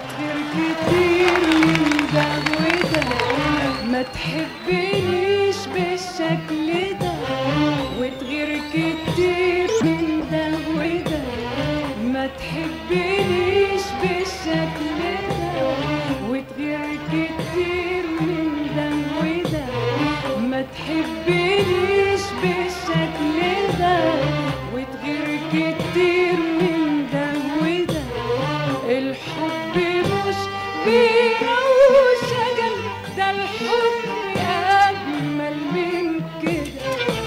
وتغير كتير من ده وده ما تحبنيش بالشكل ده وتغير كتير من ده وده ما تحبنيش بالشكل ده وتغير كتير من ده وده ما تحبنيش بالشكل ده وتغير كتير من ده وده الحب مش بيرة وشجن ده الحب أجمل من كده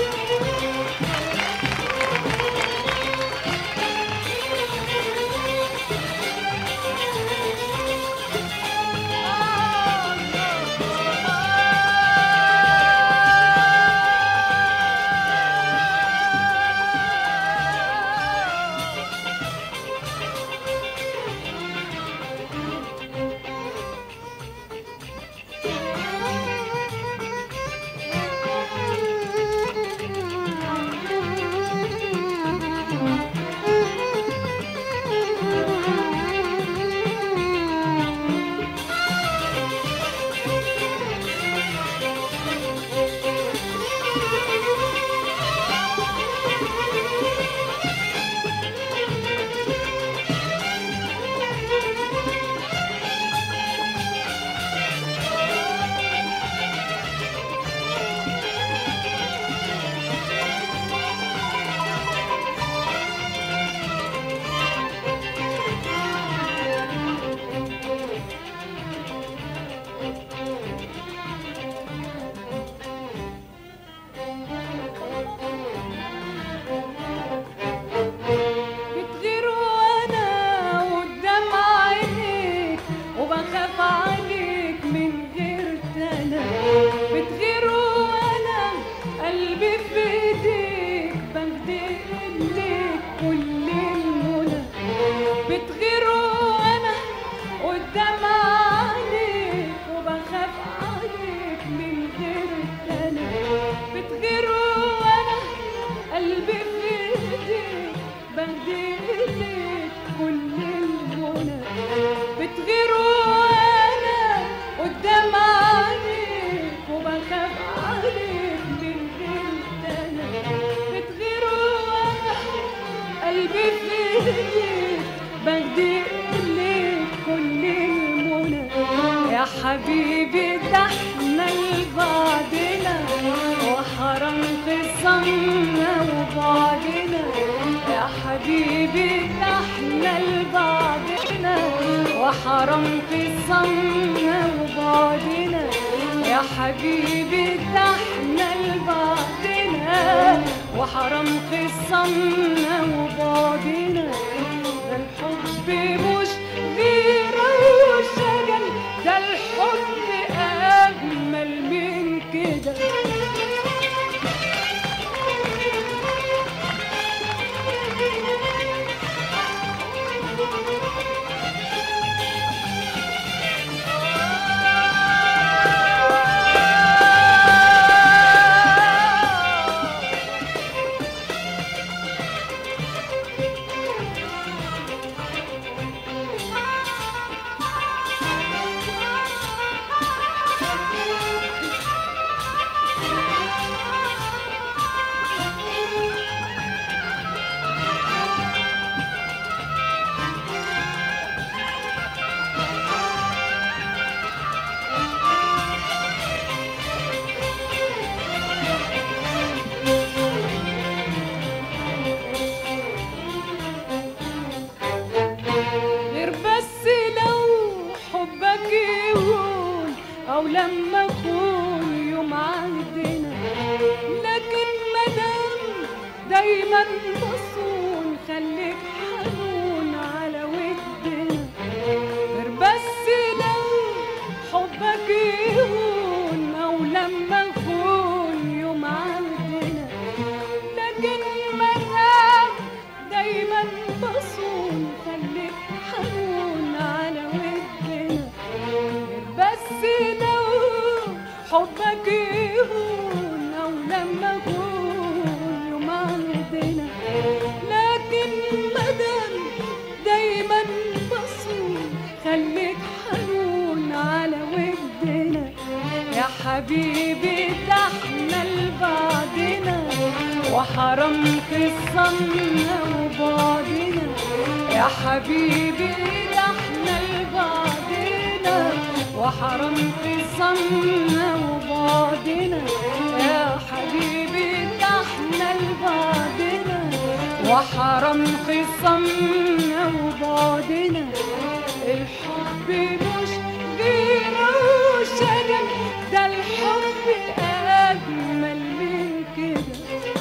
بتغير وانا قدام عينيك وبخاف عليك من غير تنا بتغير وانا قلبي في ايديك بهديك ليك كل المنى بتغير وانا قدام عينيك وبخاف عليك من غير تنا بتغير وانا قلبي في ايديك بهديلك كل المنى بتغير وانا قدام عينيك وبخاف عليك من غير تنا بتغير وانا قلبي في ايديك بهديلك كل المنى يا حبيبي ده احنا لبعضنا وحرام خصمنا وبعدنا يا حبيبي ده احنا لبعضنا وحرام خصمنا وبعدنا يا حبيبي ده احنا لبعضنا وحرام خصمنا وبعدنا ده الحب مش غيرة وشجن ده الحب أجمل من كده غير بس لو حبك يهون او لما اكون يوم عندنا لكن مدام دايما بصون خليك حنون على ودنا غير بس لو حبك يهون او لما اكون يوم عندنا لكن مدام دايما بصون خليك حنون على ودنا بس لو حبك يهون او لما اكون يوم عندنا لكن مدام دايما بصون خليك حبيبي ده احنا لبعضنا وحرام قصنا وبعدنا يا حبيبي ده احنا لبعضنا وحرام قصنا وبعدنا يا حبيبي ده احنا لبعضنا وحرام خصمنا وبعدنا الحب مش غيره شجن ده الحب أجمل من كده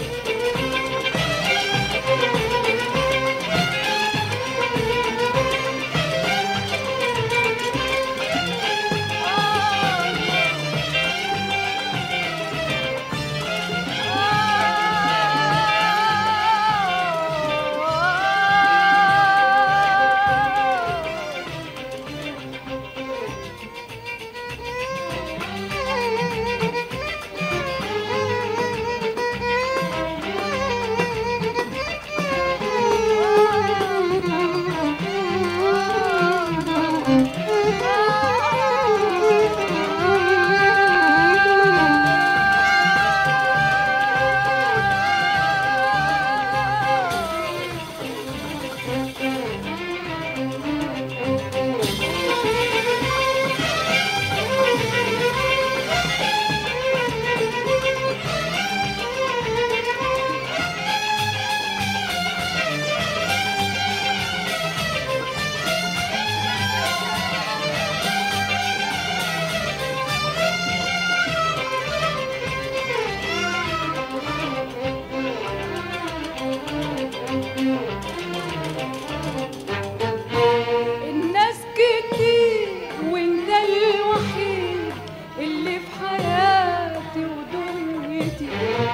الناس كتير وانت الوحيد اللي في حياتي ودنيتي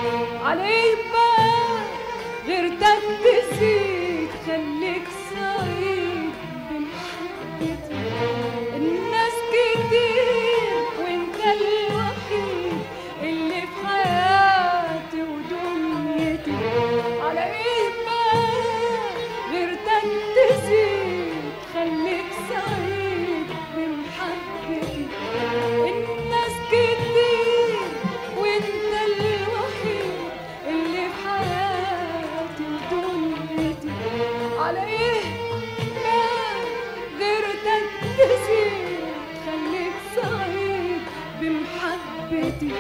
عليك بقى غيرتك تزيد خليك سعيد بمحبتي الناس كتير وانت الوحيد اللي في حياتي ودنيتي عليك بقى غيرتك تزيد خليك سعيد بمحبتي الناس كتير وانت الوحيد اللي في حياتي ودنيتي على ايه ما غيرتك تزيد خليك سعيد بمحبتي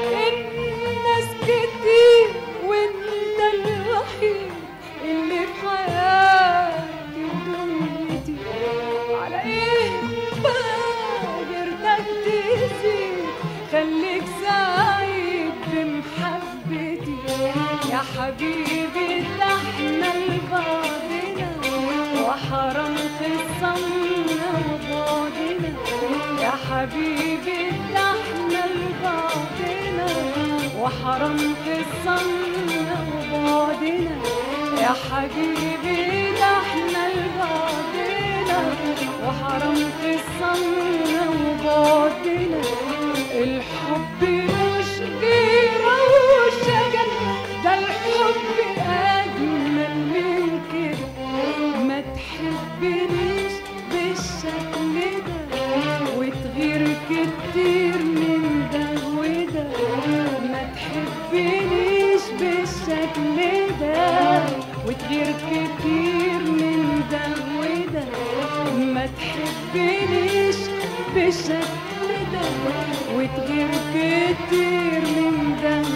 الناس كتير وانت الوحيد اللي في حياتي ودنيتي على ايه بقى غيرتك تزيد خليك سعيد بمحبتي يا حبيبي ده احنا لبعضنا وحرام خصمنا وبعدنا يا حبيبي ده احنا لبعضنا وحرام خصمنا وبعدنا يا حبيبي ده احنا لبعضنا وحرام خصمنا وبعدنا الحب مش غيره وشجن ده الحب أجمل من كده ما تحبنيش بالشكل ده وتغير كتير من ده وده ما تحبنيش بالشكل ده وتغير كتير من ده وده ما تحبنيش بالشكل ده وتغير كتير من ده